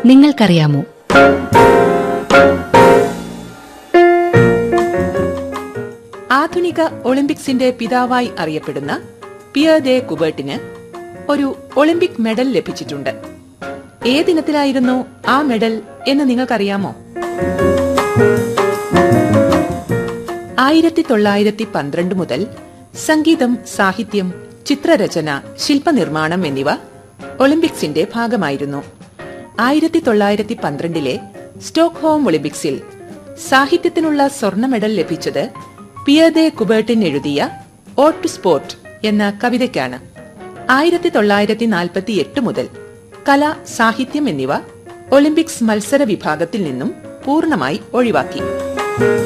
നിങ്ങൾക്കറിയാമോ ആധുനിക ഒളിമ്പിക്സിന്റെ പിതാവായി അറിയപ്പെടുന്ന പിയർ ദേ കുബേർട്ടിന് ഒരു ഒളിമ്പിക് മെഡൽ ലഭിച്ചിട്ടുണ്ട് ഏതിനത്തിലായിരുന്നു ആ മെഡൽ എന്ന് നിങ്ങൾക്കറിയാമോ ആയിരത്തി തൊള്ളായിരത്തി പന്ത്രണ്ട് മുതൽ സംഗീതം സാഹിത്യം ചിത്രരചന ശില്പനിർമ്മാണം എന്നിവ ഒളിമ്പിക്സിന്റെ ഭാഗമായിരുന്നു ആയിരത്തി തൊള്ളായിരത്തി പന്ത്രണ്ടിലെ സ്റ്റോക്ക്ഹോം ഒളിമ്പിക്സിൽ സാഹിത്യത്തിനുള്ള സ്വർണ്ണ മെഡൽ ലഭിച്ചത് പിയദെ കുബേർട്ടിൻ എഴുതിയ ഓട്ട് സ്പോർട്ട് എന്ന കവിതയ്ക്കാണ് ആയിരത്തി തൊള്ളായിരത്തി നാൽപ്പത്തി എട്ട് മുതൽ കല സാഹിത്യം എന്നിവ ഒളിമ്പിക്സ് മത്സര വിഭാഗത്തിൽ നിന്നും പൂർണ്ണമായി ഒഴിവാക്കി